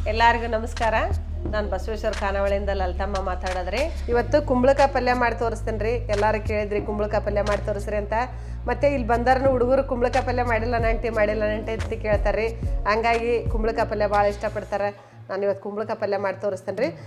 ಎಲ್ಲರಿಗೂ ನಮಸ್ಕಾರ ನಾನು ಬಸವೇಶ್ವರ ಖಾನಾವಳಿಯಿಂದ ಲಲಿತಮ್ಮ ಮಾತಾಡೋದ್ರಿ ಇವತ್ತು ಕುಂಬಳಕಾಯಿ ಪಲ್ಯ ಮಾಡಿ ತೋರಿಸ್ತೇನೆ ರೀ ಎಲ್ಲರೂ ಕೇಳಿದ್ರಿ ಕುಂಬಳಕಾಯಿ ಪಲ್ಯ ಮಾಡಿ ತೋರಿಸ್ರಿ ಅಂತ ಮತ್ತೆ ಇಲ್ಲಿ ಬಂದಾರನು ಹುಡುಗರು ಕುಂಬಳಕಾಯಿ ಪಲ್ಯ ಮಾಡಿಲ್ಲ ನಂಟಿ ಮಾಡಿಲ್ಲ ನಂಟಿ ಅಂತ ಕೇಳ್ತಾರೆ ರೀ ಹಂಗಾಗಿ ಕುಂಬಳಕಾಯಿ ಪಲ್ಯ ಭಾಳ ಇಷ್ಟಪಡ್ತಾರೆ ನಾನು ಇವತ್ತು ಕುಂಬಳಕಾಯಿ ಪಲ್ಯ ಮಾಡಿ ತೋರಿಸ್ತೇನೆ ರೀ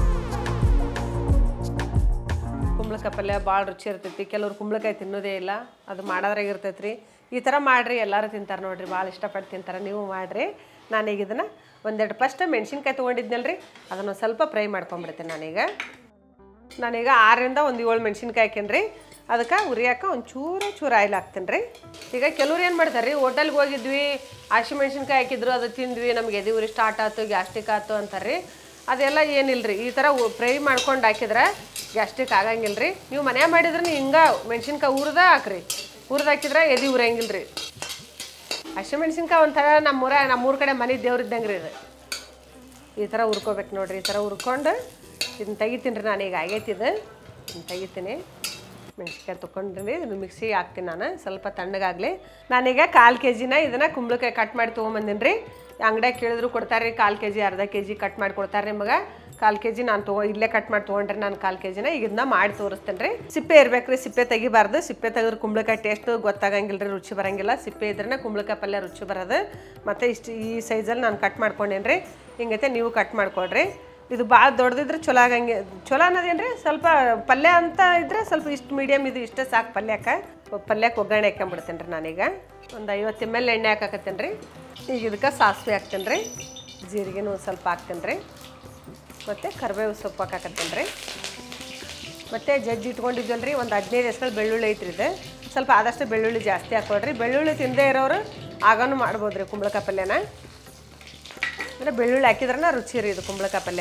ಕುಂಬಳಕಾಯಿ ಪಲ್ಯ ಭಾಳ ರುಚಿ ಇರ್ತೈತಿ ಕೆಲವ್ರು ಕುಂಬಳಕಾಯಿ ತಿನ್ನೋದೇ ಇಲ್ಲ ಅದು ಮಾಡೋದ್ರಾಗ ಇರ್ತೈತೆ ರೀ ಈ ಥರ ಮಾಡಿರಿ ಎಲ್ಲರೂ ತಿಂತಾರೆ ನೋಡ್ರಿ ಭಾಳ ಇಷ್ಟಪಟ್ಟು ತಿಂತಾರೆ ನೀವು ಮಾಡಿರಿ ನಾನೀಗ ಇದನ್ನು ಒಂದೆರಡು ಫಸ್ಟ್ ಮೆಣ್ಸಿನ್ಕಾಯಿ ತೊಗೊಂಡಿದ್ನಲ್ಲ ರೀ ಅದನ್ನು ಸ್ವಲ್ಪ ಫ್ರೈ ಮಾಡ್ಕೊಂಬಿಡ್ತೀನಿ ನಾನೀಗ ನಾನೀಗ ಆರರಿಂದ ಒಂದು ಏಳು ಮೆಣ್ಸಿನ್ಕಾಯಿ ಹಾಕೇನಿ ರೀ ಅದಕ್ಕೆ ಉರಿಯಾಕ ಒಂದು ಚೂರು ಚೂರು ಆಯಿಲ್ ಹಾಕ್ತೀನಿ ರೀ ಈಗ ಕೆಲವ್ರು ಏನು ಮಾಡ್ತಾರೆ ರೀ ಹೋಟೆಲ್ಗೆ ಹೋಗಿದ್ವಿ ಹಸಿ ಮೆಣ್ಸಿನ್ಕಾಯಿ ಹಾಕಿದ್ರು ಅದು ತಿಂದ್ವಿ ನಮ್ಗೆ ಎದೆ ಉರಿ ಸ್ಟಾರ್ಟ್ ಆಯ್ತು ಗ್ಯಾಸ್ಟ್ರಿಕ್ ಆಯ್ತು ಅಂತಾರೆ ರೀ ಅದೆಲ್ಲ ಏನಿಲ್ಲ ರೀ ಈ ಥರ ಫ್ರೈ ಮಾಡ್ಕೊಂಡು ಹಾಕಿದ್ರೆ ಗ್ಯಾಸ್ಟ್ರಿಕ್ ಆಗಂಗಿಲ್ಲ ರೀ ನೀವು ಮನ್ಯಾಗ ಮಾಡಿದ್ರೆ ನೀವು ಹಿಂಗೆ ಮೆಣ್ಸಿನ್ಕಾಯಿ ಹುರಿದ ಹಾಕ್ರಿ ಹುರಿದು ಹಾಕಿದ್ರೆ ಎದೆ ಉರಿಯಂಗಿಲ್ಲ ರೀ ಹಸಿಮೆಣ್ಸಿನ್ಕಾಯಿ ಒಂಥರ ನಮ್ಮೂರ ನಮ್ಮೂರ ಕಡೆ ಮನೆ ದೇವ್ರ ಇದ್ದಂಗೆ ರೀ ಇದು ಈ ಥರ ಹುರ್ಕೋಬೇಕು ನೋಡ್ರಿ ಈ ಥರ ಹುರ್ಕೊಂಡು ಇದನ್ನ ತೆಗಿತೀನಿ ರೀ ನಾನೀಗ ಆಗೈತಿ ಇದು ಇದನ್ನ ತೆಗಿತೀನಿ ಮೆಣ್ಸಿನ್ಕಾಯಿ ತೊಗೊಂಡ್ರಿ ಇದನ್ನು ಮಿಕ್ಸಿಗೆ ಹಾಕ್ತೀನಿ ನಾನು ಸ್ವಲ್ಪ ತಣ್ಣಗಾಗಲಿ ನಾನೀಗ ಕಾಲು ಕೆ ಜಿನ ಇದನ್ನು ಕುಂಬಳಕಾಯಿ ಕಟ್ ಮಾಡಿ ತೊಗೊಂಬಂದಿನಿ ರೀ ಅಂಗಡಿಯಾಗ ಕೇಳಿದ್ರು ಕೊಡ್ತಾರೆ ರೀ ಕಾಲು ಕೆ ಜಿ ಅರ್ಧ ಕೆ ಜಿ ಕಟ್ ಮಾಡಿ ಕೊಡ್ತಾರೆ ನಿಮಗೆ ಕಾಲು ಕೆ ಜಿ ನಾನು ತೊಗೊ ಇಲ್ಲೇ ಕಟ್ ಮಾಡಿ ತೊಗೊಂಡ್ರೆ ನಾನು ಕಾಲು ಕೆ ಜಿನ ಈಗ ಇದನ್ನ ಮಾಡಿ ತೋರಿಸ್ತೇನೆ ರೀ ಸಿಪ್ಪೆ ಇರ್ಬೇಕು ರೀ ಸಿಪ್ಪೆ ತೆಗಿಬಾರ್ದು ಸಿಪ್ಪೆ ತೆಗೆದ್ರೆ ಕುಂಬಳಕಾಯಿ ಟೇಸ್ಟ್ ಗೊತ್ತಾಗಂಗಿಲ್ಲ ರೀ ರುಚಿ ಬರಂಗಿಲ್ಲ ಸಿಪ್ಪೆ ಇದ್ರೆ ಕುಂಬಳಕಾಯಿ ಪಲ್ಯ ರುಚಿ ಬರೋದು ಮತ್ತು ಇಷ್ಟು ಈ ಸೈಜಲ್ಲಿ ನಾನು ಕಟ್ ಮಾಡ್ಕೊಂಡೇನಿ ರೀ ಹಿಂಗೈತೆ ನೀವು ಕಟ್ ಮಾಡ್ಕೊಡ್ರಿ ಇದು ಭಾಳ ದೊಡ್ಡದಿದ್ರೆ ಚಲೋ ಆಗಂಗೆ ಚಲೋ ಅನ್ನೋದೇನು ರೀ ಸ್ವಲ್ಪ ಪಲ್ಯ ಅಂತ ಇದ್ರೆ ಸ್ವಲ್ಪ ಇಷ್ಟು ಮೀಡಿಯಮ್ ಇದು ಇಷ್ಟೇ ಸಾಕು ಪಲ್ಯಕ್ಕೆ ಪಲ್ಯಕ್ಕೆ ಒಗ್ಗರಣೆ ಹಾಕ್ಕೊಂಬಿಡ್ತೇನೆ ರೀ ನಾನೀಗ ಒಂದು ಐವತ್ತು ಎಮ್ ಎಲ್ ಎಣ್ಣೆ ಹಾಕಕತ್ತೇನೆ ರೀ ಈಗ ಇದಕ್ಕೆ ಸಾಸಿವೆ ಹಾಕ್ತೇನೆ ರೀ ಜೀರಿಗೆನೂ ಒಂದು ಸ್ವಲ್ಪ ಹಾಕ್ತೇನೆ ರೀ ಮತ್ತು ಕರಿಬೇವು ಸೊಪ್ಪು ಹಾಕಕತ್ತೇನೆ ರೀ ಮತ್ತು ಜಜ್ಜಿ ಇಟ್ಕೊಂಡಿದ್ವಲ್ಲ ರೀ ಒಂದು ಹದಿನೈದು ಹೆಸರು ಬೆಳ್ಳುಳ್ಳಿ ಐತ್ರಿ ಇದು ಸ್ವಲ್ಪ ಆದಷ್ಟು ಬೆಳ್ಳುಳ್ಳಿ ಜಾಸ್ತಿ ಹಾಕೊಳ್ರಿ ಬೆಳ್ಳುಳ್ಳಿ ತಿಂದೇ ಇರೋರು ಆಗಾನು ಮಾಡ್ಬೋದು ರೀ ಕುಂಬಳಕಾಯಿ ಪಲ್ಯನ ಅಂದರೆ ಬೆಳ್ಳುಳ್ಳಿ ಹಾಕಿದ್ರನ ರುಚಿ ರೀ ಇದು ಕುಂಬಳಕಾಯಿ ಪಲ್ಯ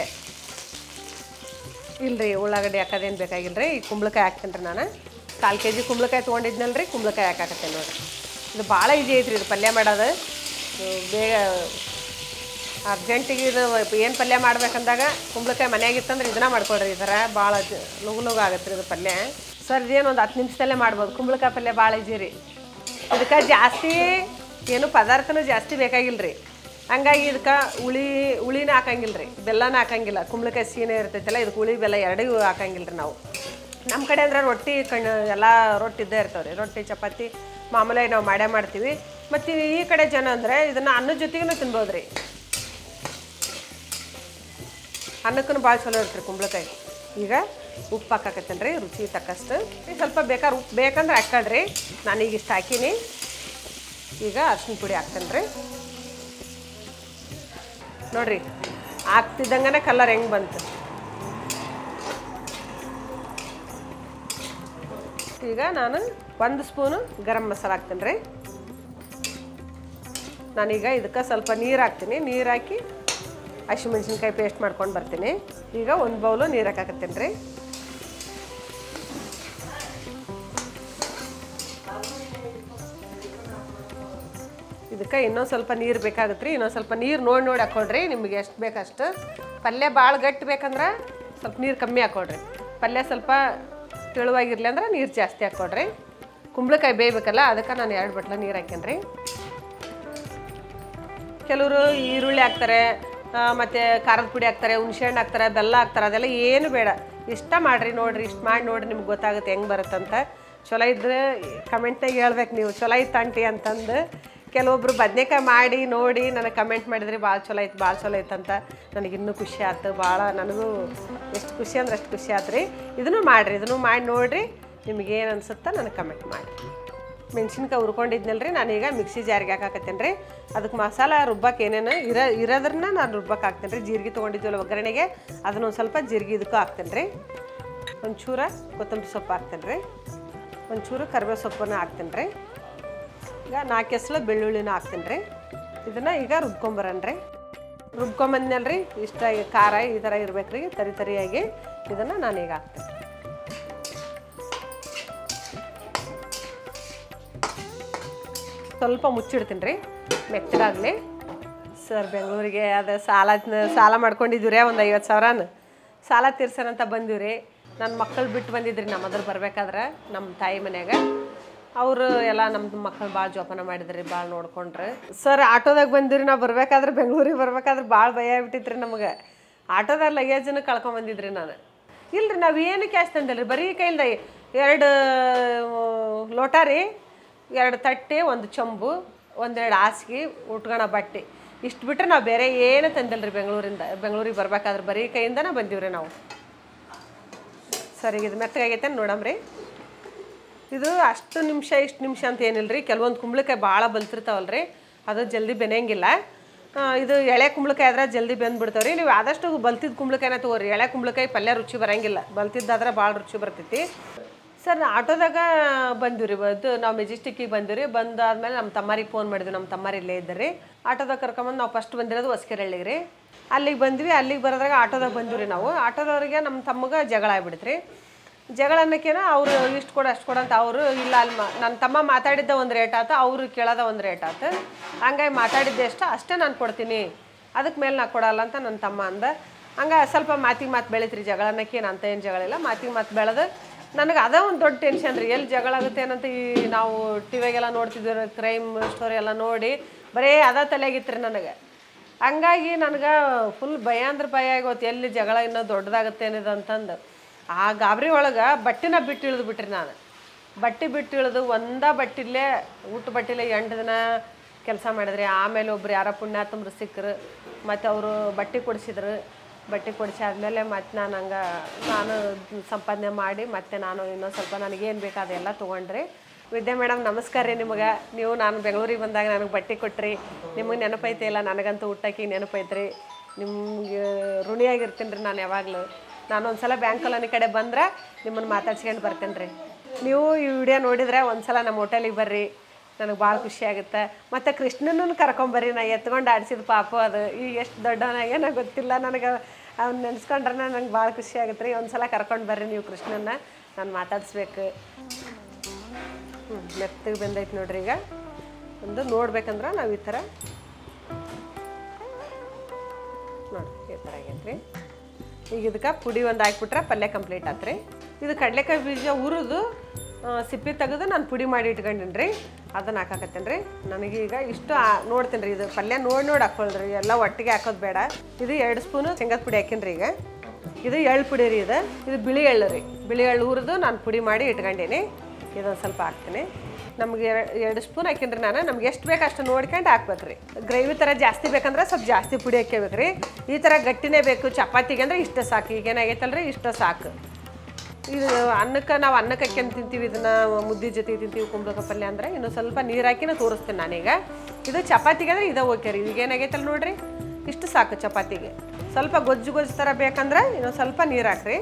ಇಲ್ರಿ ಉಳ್ಳಾಗಡ್ಡಿ ಹಾಕೋದೇನು ಬೇಕಾಗಿಲ್ಲ ರೀ ಈ ಕುಂಬಳಕಾಯಿ ಹಾಕ್ತೇನೆ ರೀ ನಾನು ಕಾಲು ಕೆ ಜಿ ಕುಂಬಳಕಾಯಿ ತೊಗೊಂಡಿದ್ನಲ್ಲ ರೀ ಕುಂಬಳಕಾಯಿ ಹಾಕಾಕತ್ತೇನೆ ನೋಡಿರಿ ಇದು ಭಾಳ ಈಜಿ ಐತ್ರಿ ಇದು ಪಲ್ಯ ಮಾಡೋದು ಇದು ಬೇಗ ಅರ್ಜೆಂಟಿಗೆ ಇದು ಏನು ಪಲ್ಯ ಮಾಡ್ಬೇಕಂದಾಗ ಕುಂಬಳಕಾಯಿ ಮನ್ಯಾಗಿತ್ತಂದ್ರೆ ಇದನ್ನ ಮಾಡ್ಕೊಳ್ರಿ ಈ ಥರ ಭಾಳ ಜ- ಲಗು ಲಗು ಆಗತ್ತೆ ರೀ ಇದು ಪಲ್ಯ ಸರ್ ಇದೇನು ಒಂದು ಹತ್ತು ನಿಮಿಷದಲ್ಲೇ ಮಾಡ್ಬೋದು ಕುಂಬಳಕಾಯಿ ಪಲ್ಯ ಭಾಳ ಈಜಿ ರೀ ಇದಕ್ಕೆ ಜಾಸ್ತಿ ಏನು ಪದಾರ್ಥನೂ ಜಾಸ್ತಿ ಬೇಕಾಗಿಲ್ಲ ರೀ ಹಂಗಾಗಿ ಇದಕ್ಕೆ ಹುಳಿ ಹುಳಿನ ಹಾಕಂಗಿಲ್ಲ ರೀ ಬೆಲ್ಲನ ಹಾಕಂಗಿಲ್ಲ ಕುಂಬಳಕಾಯಿ ಸೀನೆ ಇರ್ತೈತಲ್ಲ ಇದಕ್ಕೆ ಹುಳಿ ಬೆಲ್ಲ ಎರಡೂ ಹಾಕಂಗಿಲ್ಲ ರೀ ನಾವು ನಮ್ಮ ಕಡೆ ಅಂದ್ರೆ ರೊಟ್ಟಿ ಕಣ್ಣು ಎಲ್ಲ ರೊಟ್ಟಿ ಇದ್ದೇ ಇರ್ತಾವೆ ರೀ ರೊಟ್ಟಿ ಚಪಾತಿ ಮಾಮೂಲಾಗಿ ನಾವು ಮಾಡೇ ಮಾಡ್ತೀವಿ ಮತ್ತು ಈ ಕಡೆ ಜನ ಅಂದರೆ ಇದನ್ನು ಅನ್ನದ ಜೊತೆಗೂ ತಿನ್ಬೋದು ರೀ ಅನ್ನಕ್ಕೂ ಭಾಳ ಚಲೋ ಇರ್ತೀರಿ ಕುಂಬಳಕಾಯಿ ಈಗ ಉಪ್ಪು ಹಾಕಾಕತ್ತೇನೆ ರೀ ರುಚಿ ತಕ್ಕಷ್ಟು ಈಗ ಸ್ವಲ್ಪ ಬೇಕಾದ್ರೆ ಉಪ್ಪು ಬೇಕಂದ್ರೆ ಹಾಕ್ಕೊಳ್ರಿ ನಾನೀಗ ಇಷ್ಟು ಹಾಕೀನಿ ಈಗ ಅರ್ಶಿನ ಪುಡಿ ಹಾಕ್ತೇನೆ ರೀ ನೋಡ್ರಿ ಹಾಕ್ತಿದ್ದಂಗನೆ ಕಲರ್ ಹೆಂಗೆ ಬಂತು ಈಗ ನಾನು ಒಂದು ಸ್ಪೂನು ಗರಂ ಮಸಾಲ ಹಾಕ್ತೇನೆ ರೀ ನಾನೀಗ ಇದಕ್ಕೆ ಸ್ವಲ್ಪ ನೀರು ಹಾಕ್ತೀನಿ ನೀರು ಹಾಕಿ ಹಸಿಮೆಣ್ಸಿನ್ಕಾಯಿ ಪೇಸ್ಟ್ ಮಾಡ್ಕೊಂಡು ಬರ್ತೀನಿ ಈಗ ಒಂದು ಬೌಲು ನೀರು ಹಾಕಾಕತ್ತೇನೆ ರೀ ಇದಕ್ಕೆ ಇನ್ನೊಂದು ಸ್ವಲ್ಪ ನೀರು ಬೇಕಾಗುತ್ತೆ ರೀ ಇನ್ನೊಂದು ಸ್ವಲ್ಪ ನೀರು ನೋಡಿ ನೋಡಿ ಹಾಕ್ಕೊಳ್ರಿ ನಿಮಗೆ ಎಷ್ಟು ಬೇಕಷ್ಟು ಪಲ್ಯ ಭಾಳ ಗಟ್ಟಿ ಬೇಕಂದ್ರೆ ಸ್ವಲ್ಪ ನೀರು ಕಮ್ಮಿ ಹಾಕ್ಕೊಳ್ರಿ ಪಲ್ಯ ಸ್ವಲ್ಪ ತೆಳುವಾಗಿರ್ಲಿ ಅಂದ್ರೆ ನೀರು ಜಾಸ್ತಿ ಹಾಕ್ಕೊಡ್ರಿ ಕುಂಬಳಕಾಯಿ ಬೇಯಬೇಕಲ್ಲ ಅದಕ್ಕೆ ನಾನು ಎರಡು ಬಟ್ಲ ನೀರು ಹಾಕ್ಯನ್ರಿ ಕೆಲವರು ಈರುಳ್ಳಿ ಹಾಕ್ತಾರೆ ಆ, ಮತ್ತೆ ಖಾರದ ಪುಡಿ ಹಾಕ್ತಾರೆ ಹುಣ್ಸೆಹಣ್ಣು ಹಾಕ್ತಾರೆ ಬೆಲ್ಲ ಹಾಕ್ತಾರೆ ಅದೆಲ್ಲ ಏನು ಬೇಡ ಇಷ್ಟ ಮಾಡಿರಿ ನೋಡಿರಿ ಇಷ್ಟು ಮಾಡಿ ನೋಡಿರಿ ನಿಮ್ಗೆ ಗೊತ್ತಾಗುತ್ತೆ ಹೆಂಗೆ ಬರುತ್ತಂತ ಚಲೋ ಇದ್ರೆ ಕಮೆಂಟ್ನಾಗ ಹೇಳ್ಬೇಕು ನೀವು ಚಲೋ ಇತ್ತು ಆಂಟಿ ಅಂತಂದು ಕೆಲವೊಬ್ರು ಬದನೇಕಾಯಿ ಮಾಡಿ ನೋಡಿ ನನಗೆ ಕಮೆಂಟ್ ಮಾಡಿದ್ರಿ ಭಾಳ ಚಲೋ ಐತೆ ಭಾಳ ಚಲೋ ಐತೆ ಅಂತ ನನಗೆ ಇನ್ನೂ ಖುಷಿ ಆಯ್ತು ಭಾಳ ನನಗೂ ಎಷ್ಟು ಖುಷಿ ಅಂದ್ರೆ ಅಷ್ಟು ಖುಷಿ ಆಯ್ತು ರೀ ಇದನ್ನು ಮಾಡಿರಿ ಇದನ್ನು ಮಾಡಿ ನೋಡಿರಿ ನಿಮ್ಗೆ ಏನು ಅನ್ಸುತ್ತಾ ನನಗೆ ಕಮೆಂಟ್ ಮಾಡಿ ಮೆಣ್ಸಿನ್ಕಾಯಿ ಹುರ್ಕೊಂಡಿದ್ನಲ್ಲ ರೀ ನಾನೀಗ ಮಿಕ್ಸಿ ಜಾರಿಗೆ ಹಾಕಾಕತ್ತೇನೆ ರೀ ಅದಕ್ಕೆ ಮಸಾಲ ರುಬ್ಬಕ್ಕೆ ಏನೇನು ಇರೋ ಇರೋದ್ರನ್ನ ನಾನು ರುಬ್ಬಕ್ಕೆ ಹಾಕ್ತೇನೆ ರೀ ಜೀರಿಗೆ ತೊಗೊಂಡಿದ್ವಲ್ಲ ಒಗ್ಗರಣೆಗೆ ಅದನ್ನ ಒಂದು ಸ್ವಲ್ಪ ಜೀರಿಗೆ ಇದಕ್ಕೂ ಹಾಕ್ತೇನೆ ರೀ ಒಂಚೂರ ಕೊತ್ತಂಬರಿ ಸೊಪ್ಪು ಹಾಕ್ತೇನೆ ರೀ ಒಂಚೂರು ಕರಿಬೇವು ಸೊಪ್ಪನ್ನು ಹಾಕ್ತೇನೆ ರೀ ಈಗ ನಾಲ್ಕು ಎಸ್ಲು ಬೆಳ್ಳುಳ್ಳಿನ ಹಾಕ್ತೇನೆ ರೀ ಇದನ್ನು ಈಗ ರುಬ್ಕೊಂಬರೋಣ ರೀ ರುಬ್ಕೊಂಬಂದ್ನಲ್ಲ ರೀ ಇಷ್ಟ ಈ ಖಾರ ಈ ಥರ ಇರ್ಬೇಕು ರೀ ತರಿ ತರಿಯಾಗಿ ಇದನ್ನು ನಾನೀಗ ಹಾಕ್ತೇನೆ ಸ್ವಲ್ಪ ಮುಚ್ಚಿಡ್ತೀನಿ ರೀ ಮೆತ್ತಗಾಗಲಿ ಸರ್ ಬೆಂಗಳೂರಿಗೆ ಅದು ಸಾಲ ಸಾಲ ಮಾಡ್ಕೊಂಡಿದ್ದೀವಿ ರೀ ಒಂದು ಐವತ್ತು ಸಾವಿರನ ಸಾಲ ತೀರ್ಸೋಣಂತ ಬಂದೀವಿ ರೀ ನನ್ನ ಮಕ್ಕಳು ಬಿಟ್ಟು ಬಂದಿದ್ರಿ ನಮ್ಮ ಅದ್ರ ಬರ್ಬೇಕಾದ್ರೆ ನಮ್ಮ ತಾಯಿ ಮನ್ಯಾಗ ಅವರು ಎಲ್ಲ ನಮ್ದು ಮಕ್ಕಳು ಭಾಳ ಜೋಪಾನ ಮಾಡಿದ್ರಿ ಭಾಳ ನೋಡ್ಕೊಂಡ್ರಿ ಸರ್ ಆಟೋದಾಗ ಬಂದಿರಿ ನಾವು ಬರ್ಬೇಕಾದ್ರೆ ಬೆಂಗಳೂರಿಗೆ ಬರ್ಬೇಕಾದ್ರೆ ಭಾಳ ಭಯ ಆಗ್ಬಿಟ್ಟಿತ್ರಿ ನಮಗೆ ಆಟೋದಾಗ ಲಗೇಜನ್ನು ಕಳ್ಕೊಂಬಂದಿದ್ರಿ ನಾನು ಇಲ್ರಿ ನಾವು ಏನು ಕ್ಯಾಶ್ ತಂದಿಲ್ಲ ರೀ ಬರೀ ಕೈಯಿಂದ ಎರಡು ಲೋಟ ರೀ ಎರಡು ತಟ್ಟೆ ಒಂದು ಚೊಂಬು ಒಂದೆರಡು ಹಾಸಿಗೆ ಉಟ್ಕೊಳ ಬಟ್ಟೆ ಇಷ್ಟು ಬಿಟ್ಟರೆ ನಾವು ಬೇರೆ ಏನು ತಂದಿಲ್ಲ ರೀ ಬೆಂಗಳೂರಿಂದ ಬೆಂಗಳೂರಿಗೆ ಬರ್ಬೇಕಾದ್ರೆ ಬರೀ ಕೈಯಿಂದನೇ ಬಂದೀವ್ರಿ ನಾವು ಸರಿ ಇದು ಮೆತ್ತಗಾಗೈತೆ ನೋಡಮ್ರಿ ಇದು ಅಷ್ಟು ನಿಮಿಷ ಇಷ್ಟು ನಿಮಿಷ ಅಂತ ಏನಿಲ್ಲ ರೀ ಕೆಲವೊಂದು ಕುಂಬಳಕಾಯಿ ಭಾಳ ಬಲ್ತಿರ್ತಾವಲ್ಲ ರೀ ಅದು ಜಲ್ದಿ ಬೆನೆಯಂಗಿಲ್ಲ ಆ, ಇದು ಎಳೆ ಕುಂಬಳಕಾಯಿ ಆದ್ರೆ ಜಲ್ದಿ ಬೆಂದ್ಬಿಡ್ತಾವೆ ರೀ ನೀವು ಆದಷ್ಟು ಬಲ್ತಿದ್ದ ಕುಂಬಳಕಾಯಿನ ತಗೋರಿ ಎಳೆ ಕುಂಬಳಕಾಯಿ ಪಲ್ಯ ರುಚಿ ಬರಂಗಿಲ್ಲ ಬಲ್ತಿದ್ದಾದ್ರೆ ಭಾಳ ರುಚಿ ಬರ್ತೈತಿ ಸರ್ ನಾ ಆಟೋದಾಗ ಬಂದಿವಿ ರೀ ಬಂದು ನಾವು ಮೆಜೆಸ್ಟಿಕ್ಕಿಗೆ ಬಂದಿವಿ ರೀ ಬಂದಾದ್ಮೇಲೆ ನಮ್ಮ ತಮ್ಮರಿಗೆ ಫೋನ್ ಮಾಡಿದ್ವಿ ನಮ್ಮ ತಮ್ಮರು ಇಲ್ಲೇ ಇದ್ದಾರೆ ರೀ ಆಟೋದಾಗ ಕರ್ಕೊಂಬಂದು ನಾವು ಫಸ್ಟ್ ಬಂದಿರೋದು ಹೊಸ್ಕೆರಳ್ಳಿಗೆ ರೀ ಅಲ್ಲಿಗೆ ಬಂದ್ವಿ ಅಲ್ಲಿಗೆ ಬರೋದ್ರಾಗ ಆಟೋದಾಗ ಬಂದ್ವಿ ರೀ ನಾವು ಆಟೋದವ್ರಿಗೆ ನಮ್ಮ ತಮ್ಮಗೆ ಜಗಳ ಆಗ್ಬಿಡ್ತು ರೀ ಜಗಳ ಅನ್ನೋಕ್ಕೇನ ಅವರು ಇಷ್ಟು ಕೊಡು ಅಷ್ಟು ಕೊಡು ಅಂತ ಅವರು ಇಲ್ಲ ಅಲ್ಲಿ ಮಾ ನನ್ನ ತಮ್ಮ ಮಾತಾಡಿದ್ದ ಒಂದು ರೇಟ್ ಆತು ಅವರು ಕೇಳೋದ ಒಂದು ರೇಟ್ ಆತು ಹಂಗಾಗಿ ಮಾತಾಡಿದ್ದೆ ಎಷ್ಟು ಅಷ್ಟೇ ನಾನು ಕೊಡ್ತೀನಿ ಅದಕ್ಕೆ ಮೇಲೆ ನಾ ಕೊಡಲ್ಲ ಅಂತ ನನ್ನ ತಮ್ಮ ಅಂದ ಹಂಗೆ ಸ್ವಲ್ಪ ಮಾತಿಗೆ ಮಾತು ಬೆಳೀತ್ರಿ ಜಗಳ ಅನ್ನೋಕ್ಕೇನು ಅಂತ ಏನು ಜಗಳ ಇಲ್ಲ ಮಾತಿಗೆ ಮಾತು ಬೆಳೆದು ನನಗೆ ಅದೇ ಒಂದು ದೊಡ್ಡ ಟೆನ್ಷನ್ ರೀ ಎಲ್ಲಿ ಜಗಳ ಆಗುತ್ತೆ ಏನಂತ ಈ ನಾವು ಟಿವಿಗೆಲ್ಲ ನೋಡ್ತಿದ್ವಿ ಕ್ರೈಮ್ ಸ್ಟೋರಿ ಎಲ್ಲ ನೋಡಿ ಬರೀ ಅದ ತಲೆಯಾಗಿತ್ತು ರೀ ನನಗೆ ಹಂಗಾಗಿ ನನಗೆ ಫುಲ್ ಭಯ ಅಂದ್ರೆ ಭಯ ಆಗೋತು ಎಲ್ಲಿ ಜಗಳ ಇನ್ನೂ ದೊಡ್ಡದಾಗುತ್ತೆ ಅನ್ನೋದು ಅಂತಂದು ಆ ಗಾಬರಿ ಒಳಗೆ ಬಟ್ಟೆನ ಬಿಟ್ಟು ಇಳಿದು ಬಿಟ್ರಿ ನಾನು ಬಟ್ಟೆ ಬಿಟ್ಟು ಇಳಿದು ಒಂದ ಬಟ್ಟಿಲೇ ಊಟ ಬಟ್ಟಿಲೆ ಎಂಟು ದಿನ ಕೆಲಸ ಮಾಡಿದ್ರಿ ಆಮೇಲೆ ಒಬ್ರು ಯಾರೋ ಪುಣ್ಯಾತಮ್ರು ಸಿಕ್ಕರು ಮತ್ತು ಅವರು ಬಟ್ಟೆ ಕೊಡಿಸಿದ್ರು ಬಟ್ಟೆ ಕೊಡಿಸಿ ಆದಮೇಲೆ ಮತ್ತೆ ನಾನು ಹಂಗೆ ನಾನು ಸಂಪಾದನೆ ಮಾಡಿ ಮತ್ತೆ ನಾನು ಇನ್ನೊಂದು ಸ್ವಲ್ಪ ನನಗೇನು ಬೇಕು ಅದೆಲ್ಲ ತೊಗೊಂಡ್ರಿ ವಿದ್ಯಾ ಮೇಡಮ್ ನಮಸ್ಕಾರ ರೀ ನಿಮಗೆ ನೀವು ನಾನು ಬೆಂಗಳೂರಿಗೆ ಬಂದಾಗ ನನಗೆ ಬಟ್ಟೆ ಕೊಟ್ರಿ ನಿಮಗೆ ನೆನಪೈತೆ ಇಲ್ಲ ನನಗಂತೂ ಊಟಕ್ಕೆ ನೆನಪೈತ್ರಿ ನಿಮ್ಗೆ ಋಣಿಯಾಗಿರ್ತೀನಿ ರೀ ನಾನು ಯಾವಾಗಲೂ ನಾನು ಒಂದು ಸಲ ಬ್ಯಾಂಕಲ್ಲಿ ಕಡೆ ಬಂದ್ರೆ ನಿಮ್ಮನ್ನು ಮಾತಾಡ್ಸ್ಕೊಂಡು ಬರ್ತೇನೆ ರೀ ನೀವು ಈ ವಿಡಿಯೋ ನೋಡಿದ್ರೆ ಒಂದು ಸಲ ನಮ್ಮ ಹೋಟೆಲಿಗೆ ಬರ್ರಿ ನನಗೆ ಭಾಳ ಖುಷಿ ಆಗುತ್ತೆ ಮತ್ತು ಕೃಷ್ಣನನ್ನು ಕರ್ಕೊಂಬರ್ರಿ ನಾ ಎತ್ಕೊಂಡು ಆಡಿಸಿದ ಪಾಪ ಅದು ಈಗ ಎಷ್ಟು ದೊಡ್ಡವನಾಗೇನೋ ಗೊತ್ತಿಲ್ಲ ನನಗೆ ಅವ್ನು ನೆನೆಸ್ಕೊಂಡ್ರೆ ನನಗೆ ಭಾಳ ಖುಷಿ ಆಗುತ್ತೆ ರೀ ಒಂದು ಸಲ ಕರ್ಕೊಂಡು ಬರ್ರಿ ನೀವು ಕೃಷ್ಣನ್ನ ನಾನು ಮಾತಾಡಿಸ್ಬೇಕು ಹ್ಞೂ ಮೆತ್ತಗೆ ಬಂದೈತೆ ನೋಡ್ರಿ ಈಗ ಒಂದು ನೋಡ್ಬೇಕಂದ್ರೆ ನಾವು ಈ ಥರ ನೋಡಿ ಈ ಥರ ಆಗೈತೆ ಈಗ ಇದಕ್ಕೆ ಪುಡಿ ಒಂದು ಹಾಕ್ಬಿಟ್ರೆ ಪಲ್ಯ ಕಂಪ್ಲೀಟ್ ಆತ್ರಿ ಇದು ಕಡಲೆಕಾಯಿ ಬೀಜ ಹುರಿದು ಆ, ಸಿಪ್ಪೆ ತೆಗೆದು ನಾನು ಪುಡಿ ಮಾಡಿ ಇಟ್ಕೊಂಡಿನಿ ರೀ ಅದನ್ನು ಹಾಕಾಕತ್ತೇನೆ ರೀ ನನಗೀಗ ಇಷ್ಟು ನೋಡ್ತೀನಿ ರೀ ಇದು ಪಲ್ಯ ನೋಡಿ ನೋಡಿ ಹಾಕ್ಕೊಳ್ರಿ ಎಲ್ಲ ಒಟ್ಟಿಗೆ ಹಾಕೋದು ಬೇಡ ಇದು ಎರಡು ಸ್ಪೂನು ಶೇಂಗಾದ ಪುಡಿ ಹಾಕೀನಿ ರೀ ಈಗ ಇದು ಎಳ್ಳು ಪುಡಿ ರೀ ಇದು ಇದು ಬಿಳಿ ಎಳ್ಳು ರೀ ಬಿಳಿ ಎಳ್ಳು ಹುರಿದು ನಾನು ಪುಡಿ ಮಾಡಿ ಇಟ್ಕೊಂಡೀನಿ ಇದೊಂದು ಸ್ವಲ್ಪ ಹಾಕ್ತೀನಿ ನಮ್ಗೆ ಎರ- ಎರಡು ಸ್ಪೂನ್ ಹಾಕಿನ್ರಿ ನಾನು ನಮ್ಗೆ ಎಷ್ಟು ಬೇಕು ಅಷ್ಟು ನೋಡ್ಕೊಂಡು ಹಾಕ್ಬೇಕ್ರಿ ಗ್ರೇವಿ ಥರ ಜಾಸ್ತಿ ಬೇಕಂದ್ರೆ ಸ್ವಲ್ಪ ಜಾಸ್ತಿ ಪುಡಿ ಹಾಕ್ಯಬೇಕ್ರಿ ಈ ಥರ ಗಟ್ಟಿನೇ ಬೇಕು ಚಪಾತಿಗೆ ಅಂದ್ರೆ ಇಷ್ಟ ಸಾಕು ಈಗ ಏನಾಗೈತಲ್ರಿ ಇಷ್ಟ ಸಾಕು ಇದು ಅನ್ನಕ್ಕೆ ನಾವು ಅನ್ನಕ್ಕೆ ಹಾಕ್ಯಂಡ್ ತಿಂತೀವಿ ಇದನ್ನ ಮುದ್ದೆ ಜೊತೆ ತಿಂತೀವಿ ಕುಂಬಳಕಾಯಿ ಪಲ್ಯ ಅಂದ್ರೆ ಇನ್ನು ಸ್ವಲ್ಪ ನೀರು ಹಾಕಿನ ತೋರಿಸ್ತೀನಿ ನಾನೀಗ ಇದು ಚಪಾತಿಗೆ ಅಂದ್ರೆ ಇದೇ ಓಕೆ ರೀ ಈಗ ಏನಾಗೈತಲ್ಲ ನೋಡ್ರಿ ಇಷ್ಟು ಸಾಕು ಚಪಾತಿಗೆ ಸ್ವಲ್ಪ ಗೊಜ್ಜು ಗೊಜ್ಜು ಥರ ಬೇಕಂದ್ರೆ ಇನ್ನೊಂದು ಸ್ವಲ್ಪ ನೀರು ಹಾಕ್ರಿ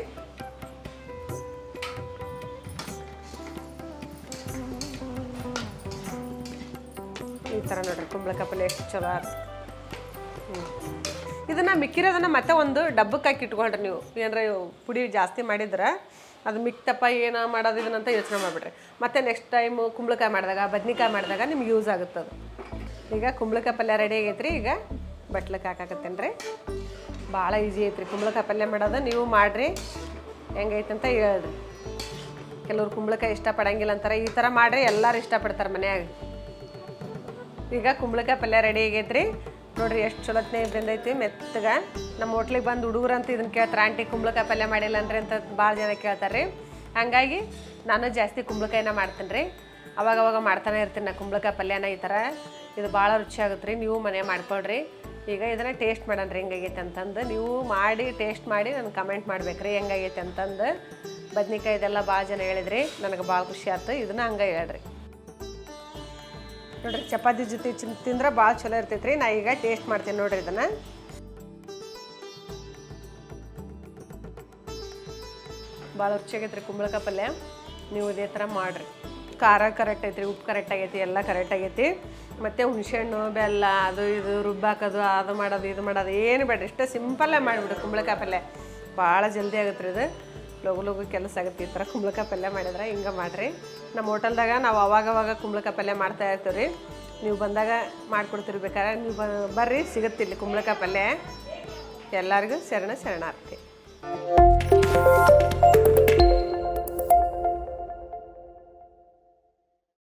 ಈ ಥರ ನೋಡ್ರಿ ಕುಂಬಳಕಾಯಿ ಪಲ್ಯ ಎಷ್ಟು ಚಲೋ ಆತ್. ಹ್ಮ್. ಇದನ್ನ ಮಿಕ್ಕಿರೋದನ್ನ ಮತ್ತೆ ಒಂದು ಡಬ್ಬಕ್ಕೆ ಹಾಕಿ ಇಟ್ಕೊಳ್ರಿ ನೀವು ಏನಾರ ಪುಡಿ ಜಾಸ್ತಿ ಮಾಡಿದ್ರೆ ಅದು ಮಿಕ್ತಪ್ಪ ಏನೋ ಮಾಡೋದು ಇದನ್ನಂತ ಯೋಚನೆ ಮಾಡಿಬಿಡ್ರಿ ಮತ್ತೆ ನೆಕ್ಸ್ಟ್ ಟೈಮು ಕುಂಬಳಕಾಯಿ ಮಾಡಿದಾಗ ಬದ್ನಿಕಾಯಿ ಮಾಡಿದಾಗ ನಿಮ್ಗೆ ಯೂಸ್ ಆಗುತ್ತೆ ಅದು ಈಗ ಕುಂಬಳಕಾಯಿ ಪಲ್ಯ ರೆಡಿ ಆಗೈತ್ರಿ ಈಗ ಬಟ್ಲಕ್ಕೆ ಹಾಕಾಕತ್ತೇನೆ ರೀ ಭಾಳ ಈಸಿ ಐತ್ರಿ ಕುಂಬಳಕಾಯಿ ಪಲ್ಯ ಮಾಡೋದು ನೀವು ಮಾಡಿರಿ ಹೆಂಗೈತೆ ಅಂತ ಹೇಳ್ರಿ ಕೆಲವ್ರು ಕುಂಬಳಕಾಯಿ ಇಷ್ಟಪಡಂಗಿಲ್ಲ ಅಂತಾರೆ ಈ ಥರ ಮಾಡಿರಿ ಎಲ್ಲರೂ ಇಷ್ಟಪಡ್ತಾರೆ ಮನ್ಯಾಗ ಈಗ ಕುಂಬಳಕಾಯಿ ಪಲ್ಯ ರೆಡಿ ಆಗೈತ್ರಿ ನೋಡ್ರಿ ಎಷ್ಟು ಚಲೋತ್ನೇ ಬಂದೈತಿ ಮೆತ್ತಗ ನಮ್ಮ ಹೋಟ್ಲಿಗೆ ಬಂದು ಹುಡುಗರು ಅಂತ ಇದನ್ನ ಕೇಳ್ತಾರೆ ಆಂಟಿ ಕುಂಬಳಕಾಯಿ ಪಲ್ಯ ಮಾಡಿಲ್ಲ ಅಂದ್ರೆ ಅಂತ ಭಾಳ ಜನ ಕೇಳ್ತಾರೆ ರೀ ಹಂಗಾಗಿ ನಾನು ಜಾಸ್ತಿ ಕುಂಬಳಕಾಯಿನ ಮಾಡ್ತೀನಿ ರೀ ಅವಾಗ ಅವಾಗ ಮಾಡ್ತಾನೆ ಇರ್ತೀನಿ ನಾ ಕುಂಬಳಕಾಯಿ ಪಲ್ಯನ ಈ ಥರ ಇದು ಭಾಳ ರುಚಿ ಆಗುತ್ತೆ ರೀ ನೀವು ಮನೆ ಮಾಡ್ಕೊಳ್ರಿ ಈಗ ಇದನ್ನು ಟೇಸ್ಟ್ ಮಾಡೋಣ ರೀ ಹೆಂಗಾಗೈತೆ ಅಂತಂದು ನೀವು ಮಾಡಿ ಟೇಸ್ಟ್ ಮಾಡಿ ನನಗೆ ಕಮೆಂಟ್ ಮಾಡ್ಬೇಕ್ರಿ ಹೆಂಗಾಗೈತೆ ಅಂತಂದು ಬದ್ನಿಕಾಯಿ ಇದೆಲ್ಲ ಭಾಳ ಜನ ಹೇಳಿದ್ರಿ ನನಗೆ ಭಾಳ ಖುಷಿ ಆಯ್ತು ಇದನ್ನ ಹಂಗೆ ಹೇಳ್ರಿ ನೋಡ್ರಿ ಚಪಾತಿ ಜೊತೆ ಚಿನ್ ತಿಂದ್ರೆ ಭಾಳ ಚಲೋ ಇರ್ತೈತ್ರಿ ನಾ ಈಗ ಟೇಸ್ಟ್ ಮಾಡ್ತೀನಿ ನೋಡ್ರಿ ಇದನ್ನ ಭಾಳ ರುಚಿಯಾಗೈತ್ರಿ ಕುಂಬಳಕಾಯಿ ಪಲ್ಯ ನೀವು ಇದೇ ಥರ ಮಾಡಿರಿ ಖಾರ ಕರೆಕ್ಟ್ ಐತ್ರಿ ಉಪ್ಪು ಕರೆಕ್ಟ್ ಆಗೈತಿ ಎಲ್ಲ ಕರೆಕ್ಟ್ ಆಗೈತಿ ಮತ್ತು ಹುಣಸೆಹಣ್ಣು ಬೆಲ್ಲ ಅದು ಇದು ರುಬ್ಬಾಕೋದು ಅದು ಮಾಡೋದು ಇದು ಮಾಡೋದು ಏನು ಬೇಡ್ರಿ ಇಷ್ಟೇ ಸಿಂಪಲ್ಲೇ ಮಾಡಿಬಿಡ್ರಿ ಕುಂಬಳಕಾಯಿ ಪಲ್ಯ ಭಾಳ ಜಲ್ದಿ ಆಗುತ್ತೆ ರೀ ಇದು ಲಗು ಲಗು ಕೆಲಸ ಆಗುತ್ತೆ ಈ ಥರ ಕುಂಬಳಕಾಯಿ ಪಲ್ಯ ಮಾಡಿದ್ರೆ ಹಿಂಗೆ ಮಾಡಿರಿ ನಮ್ಮ ಹೋಟೆಲ್ದಾಗ ನಾವು ಅವಾಗ ಅವಾಗ ಕುಂಬಳಕಾಯಿ ಪಲ್ಯ ಮಾಡ್ತಾ ಇರ್ತೀವಿ ರೀ ನೀವು ಬಂದಾಗ ಮಾಡಿಕೊಡ್ತೀರಿ ಬೇಕಾದ್ರೆ ನೀವು ಬ ಬರ್ರಿ ಸಿಗುತ್ತೆ ಇಲ್ಲಿ ಕುಂಬಳಕಾಯಿ ಪಲ್ಯ ಎಲ್ಲರಿಗೂ ಶರಣ ಶರಣಾರ್ಥಿ